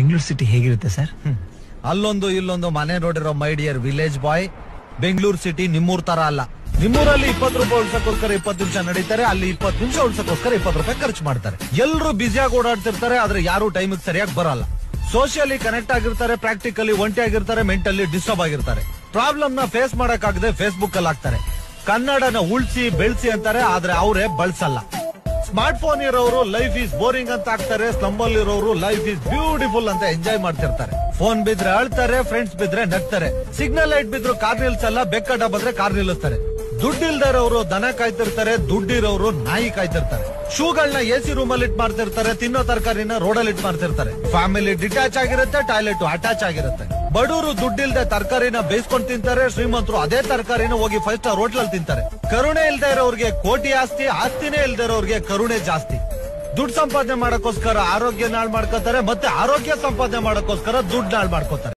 Bengaluru city ಹೇಗಿರುತ್ತೆ sir ಅಲ್ಲೊಂದು ಇಲ್ಲೊಂದು ಮನೆ ನೋಡಿರೋ my dear village boy Bengaluru city ನಿಮ್ಮೂರ್ ತರ ಅಲ್ಲ ನಿಮ್ಮೂರಲ್ಲಿ ಇಪ್ಪತ್ತು ರೂಪಾಯಿ ಉಳ್ಸಕ್ಕೋಸ್ಕರ ಇಪ್ಪತ್ತು ನಿಮಿಷ ನಡೀತಾರೆ ಅಲ್ಲಿ ಇಪ್ಪತ್ತು ನಿಮಿಷ ಉಳ್ಸಕ್ಕೋಸ್ಕರ ಇಪ್ಪತ್ತು ರೂಪಾಯಿ ಖರ್ಚು ಮಾಡ್ತಾರೆ ಎಲ್ಲರೂ ಬ್ಯುಸಿಯಾಗಿ ಓಡಾಡ್ತಿರ್ತಾರೆ ಆದ್ರೆ ಯಾರು ಟೈಮಿಗೆ ಸರಿಯಾಗಿ ಬರಲ್ಲ ಸೋಷಿಯಲಿ ಕನೆಕ್ಟ್ ಆಗಿರ್ತಾರೆ ಪ್ರಾಕ್ಟಿಕಲಿ ಒಂಟಿ ಆಗಿರ್ತಾರೆ ಮೆಂಟಲಿ ಡಿಸ್ಟರ್ಬ್ ಆಗಿರ್ತಾರೆ ಪ್ರಾಬ್ಲಮ್ ನ ಫೇಸ್ ಮಾಡಕ್ಕಾಗದೆ ಫೇಸ್ಬುಕ್ ಅಲ್ಲಿ ಹಾಕ್ತಾರೆ ಕನ್ನಡನ ಉಳ್ಸಿ ಬೆಳ್ಸಿ ಅಂತಾರೆ ಆದ್ರೆ ಅವರೇ ಬಳಸಲ್ಲ ಸ್ಮಾರ್ಟ್ ಫೋನ್ ಇರೋರು ಲೈಫ್ ಈಸ್ ಬೋರಿಂಗ್ ಅಂತ ಹಾಕ್ತಾರೆ ಸ್ಲಂಬಲ್ ಇರೋರು ಲೈಫ್ ಈಸ್ ಬ್ಯೂಟಿಫುಲ್ ಅಂತ ಎಂಜಾಯ್ ಮಾಡ್ತಿರ್ತಾರೆ ಫೋನ್ ಬಿದ್ರೆ ಅಳ್ತಾರೆ ಫ್ರೆಂಡ್ಸ್ ಬಿದ್ರೆ ನಗ್ತಾರೆ ಸಿಗ್ನಲ್ ಲೈಟ್ ಬಿದ್ರು ಕಾರ್ ನಿಲ್ಸಲ್ಲ ಬೆಕ್ಕಡ ಬಂದ್ರೆ ಕಾರ್ ನಿಲ್ಲಿಸ್ತಾರೆ ದುಡ್ಡು ಇಲ್ದಿರೋರು ದನ ಕಾಯ್ತಿರ್ತಾರೆ ದುಡ್ಡಿರೋರು ನಾಯಿ ಕಾಯ್ತಿರ್ತಾರೆ ಶೂಗಳನ್ನ ಎ ಸಿ ರೂಮ್ ಅಲ್ಲಿ ಇಟ್ ಮಾಡ್ತಿರ್ತಾರೆ ತಿನ್ನೋ ತರಕಾರಿನ ರೋಡಲ್ಲಿ ಇಟ್ ಮಾಡ್ತಿರ್ತಾರೆ ಫ್ಯಾಮಿಲಿ ಡಿಟ್ಯಾಚ್ ಆಗಿರುತ್ತೆ ಟಾಯ್ಲೆಟ್ ಅಟ್ಯಾಚ್ ಆಗಿರುತ್ತೆ ಬಡವರು ದುಡ್ಡಿಲ್ದೆ ತರಕಾರಿನ ಬೇಯಿಸ್ಕೊಂಡು ತಿಂತಾರೆ ಶ್ರೀಮಂತರು ಅದೇ ತರಕಾರಿನ ಹೋಗಿ ಫೈವ್ ಸ್ಟಾರ್ ಹೋಟ್ಲಲ್ಲಿ ತಿಂತಾರೆ ಕರುಣೆ ಇಲ್ದೇ ಇರೋರ್ಗೆ ಕೋಟಿ ಆಸ್ತಿ ಆಸ್ತಿನೇ ಇಲ್ದೇ ಇರೋರ್ಗೆ ಕರುಣೆ ಜಾಸ್ತಿ ದುಡ್ಡು ಸಂಪಾದನೆ ಮಾಡಕ್ಕೋಸ್ಕರ ಆರೋಗ್ಯ ನಾಳ್ ಮಾಡ್ಕೋತಾರೆ ಮತ್ತೆ ಆರೋಗ್ಯ ಸಂಪಾದನೆ ಮಾಡಕ್ಕೋಸ್ಕರ ದುಡ್ಡು ನಾಳ್ ಮಾಡ್ಕೋತಾರೆ